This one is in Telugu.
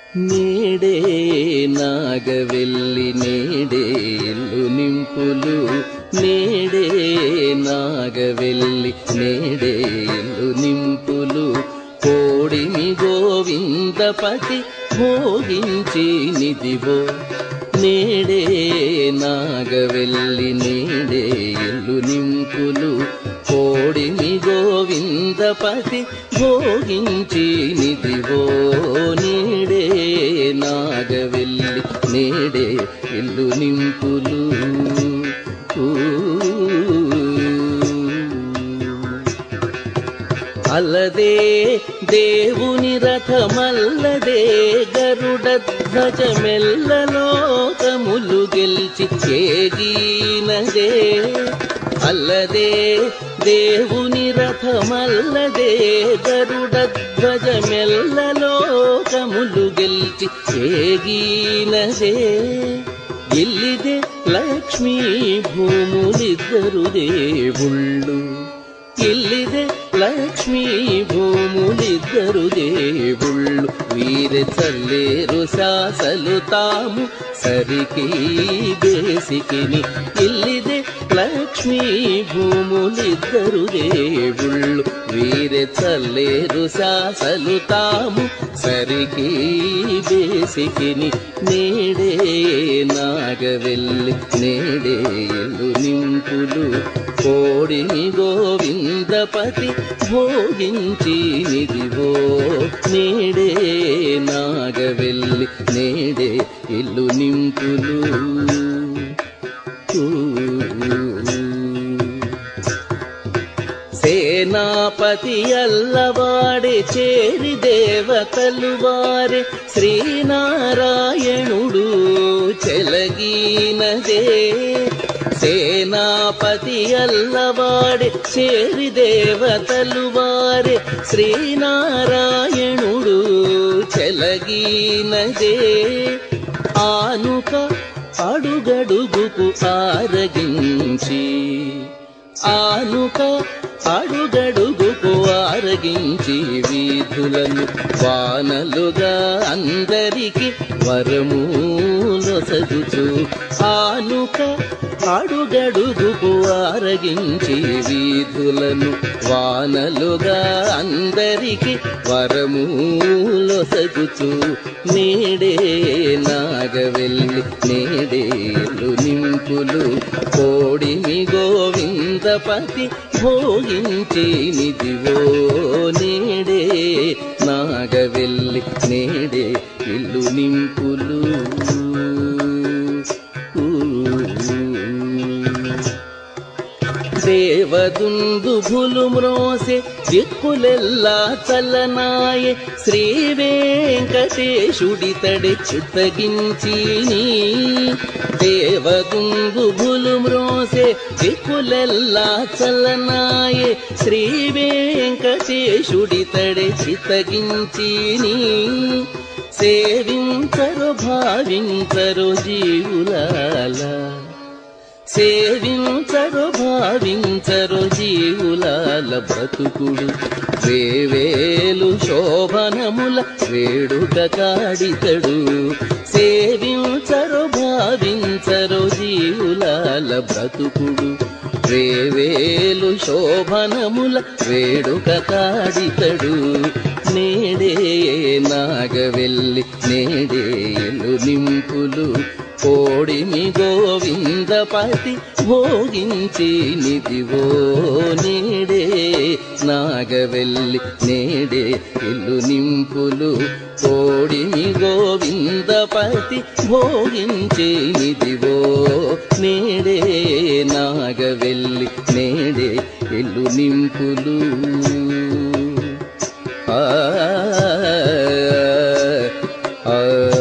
నేడే నాగవెల్లి నేడే ఇల్లు నింపులు నేడే నాగవెల్లి నేడే ఇల్లు నింపులు కోడిమి గోవిందపతి భోగించి నిదివో నేడే నాగవెల్లి నేడే ఇల్లు నింపులు కోడిమి గోవిందపతి భోగించి నిదివో నేడే నాగవెల్లి నేడే ఇల్లు నింపులు అల్లదే దేవుని రథమల్లదే గరుడ ధ్వజమెల్లలోకములు గెలిచి చేగినదే అల్లదే దేవుని రథమల్లదే గరుడ ధ్వజమెల్లలోకములు గెలిచి చేగినదే ఎల్లిదే లక్ష్మీ భూములిద్దరు దేవుళ్ళు ఎల్లిదే లక్ష్మీ భూములిద్దరు దేవుళ్ళు వీరి చల్లేరు శాసలు తాము సరికి బేసికిని ఎల్లిదే లక్ష్మీ భూములిద్దరు దేవుళ్ళు వీరి చల్లేరు శాసలు తాము సరికి బేసికిని నేడే నాగవెల్లి నేడే ఇల్లు నింపులు కోడిని గోవిందపతి భోగించి నిదివో నేడే నాగవెల్లి నేడే ఇల్లు నింపులు సేనాపతి అల్లవాడే చేరి దేవతలు వారే శ్రీనారాయణుడు చెలగీనదే సేనాపతి అల్లవాడే చేరి దేవతలు వారే శ్రీనారాయణుడు చెలగీనదే ఆనుక అడుగడుగుకు ఆరగించి ఆనుక అడుగడుగుకు ఆరగించి వీధులను వానలుగా అందరికి వరములొసగుచు ఆనుక అడుగడుగుకు ఆరగించి వీధులను వానలుగా అందరికి వరములొసగుచు నేడే నాగవెల్లి నేడేలు నింపులు కోడిమి గోవిందపతి భోగించి నిదివో నేడే నాగవెల్లి నేడే ఇల్లు నింపులు దేవదుందుభులు మ్రోసే దిక్కులెల్లా చల్లనాయే శ్రీ వెంకటేశుడితడి చిత్తగించిని దేవదుందుభులు మ్రోసే దిక్కులెల్లా చల్లనాయే శ్రీ వెంకటేశుడితడి చిత్తగించిని సేవించరు భావించరు జీవులాలా సేవించరు భావించరు జీవులాల బ్రతుకుడు వేవేలు శోభనముల వేడుక కాడితడు సేవించరు భావించరు జీవులాల బ్రతుకుడు వేవేలు శోభనముల వేడుక కాడితడు నేడే నాగవెల్లి నేడేలు నింపులు కోడిమి గోవిందపతి భోగించి నిదివో నేడే నాగవెల్లి నేడే ఇల్లు నింపులు కోడిమి గోవిందపతి భోగించి నిదివో నేడే నాగవెల్లి నేడే ఇల్లు నింపులు ఆ ఆ